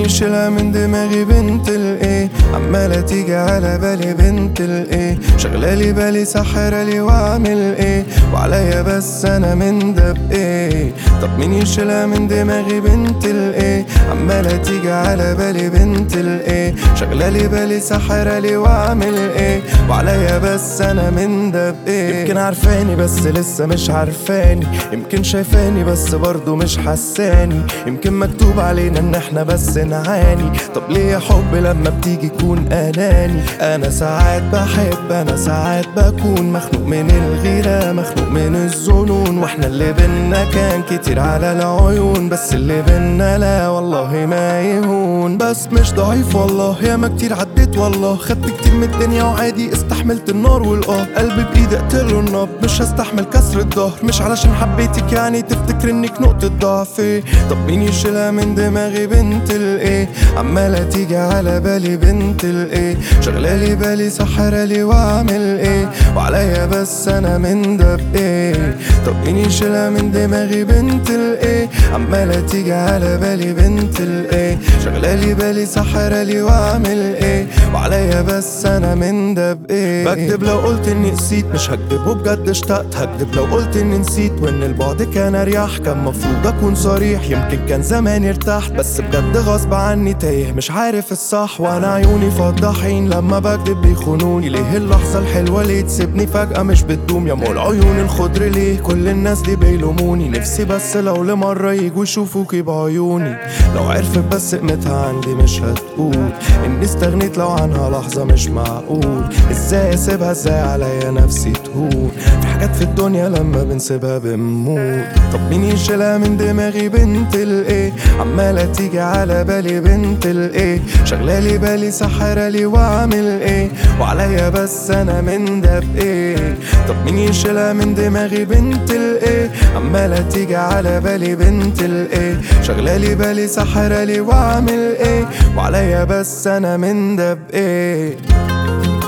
يشيلها من دماغي بنت الايه عمالة تيجي على بالي بنت الايه شغلالي بالي سحرالي واعمل ايه وعليا بس انا من ده بايه طب مين يشيلها من دماغي بنت الايه عمالة تيجي على بالي بنت الايه شغلالي بالي سحرالي واعمل ايه وعليا بس انا من ده بايه يمكن عارفاني بس لسه مش عارفاني يمكن شايفاني بس برضه مش حساني يمكن مكتوب علينا ان احنا بس نعاني طب ليه يا حب لما بتيجي يكون اناني انا ساعات بحب انا ساعات بكون مخنوق من الغيرة مخنوق من الظنون واحنا اللي بينا كان كتير على العيون بس اللي بينا لا والله ما يهون بس مش ضعيف والله ياما كتير عديت والله خدت كتير من الدنيا وعادي استحملت النار والقهر قلبي بايدي اقتله النبض مش هستحمل كسر الظهر مش علشان حبيتك يعني تفتكر انك نقطة ضعفي طب مين يشيلها من دماغي بنت الايه عمالة تيجي على بالي بنت الايه شغلالي بالي سحرالي واعمل ايه وعليا بس انا من ده بايه طب مين يشيلها من دماغي بنت الايه عمالة تيجي على بالي بنت الايه شغلالي بالي سحرالي واعمل ايه وعليا بس انا من ده بايه بكدب لو قلت اني قسيت مش هكدب وبجد اشتقت هكدب لو قلت اني نسيت وان البعد كان اريح كان مفروض اكون صريح يمكن كان زماني ارتحت بس بجد غصب عني تايه مش عارف الصح وانا عيوني فضاحين لما بكدب بيخونوني ليه اللحظة الحلوة ليه تسيبني فجأة مش بتدوم يا مول عيون الخضر ليه كل الناس دي بيلوموني نفسي بس لو لمرة يجوا يشوفوكي بعيوني لو عرفت بس قيمتها عندي مش هتقول اني استغنيت لو عنها لحظة مش معقول ازاي اسيبها ازاي عليا نفسي تهون في حاجات في الدنيا لما بنسيبها بنموت طب مين يشيلها من دماغي بنت الايه عمالة تيجي على بالي بنت الايه شغلالي بالي سحرالي واعمل ايه وعليا بس انا من ده بايه طب مين يشيلها من دماغي بنت الايه عمالة تيجي على بالي بنت الايه شغلالي بالي سحرالي واعمل ايه وعليا بس انا من ده بايه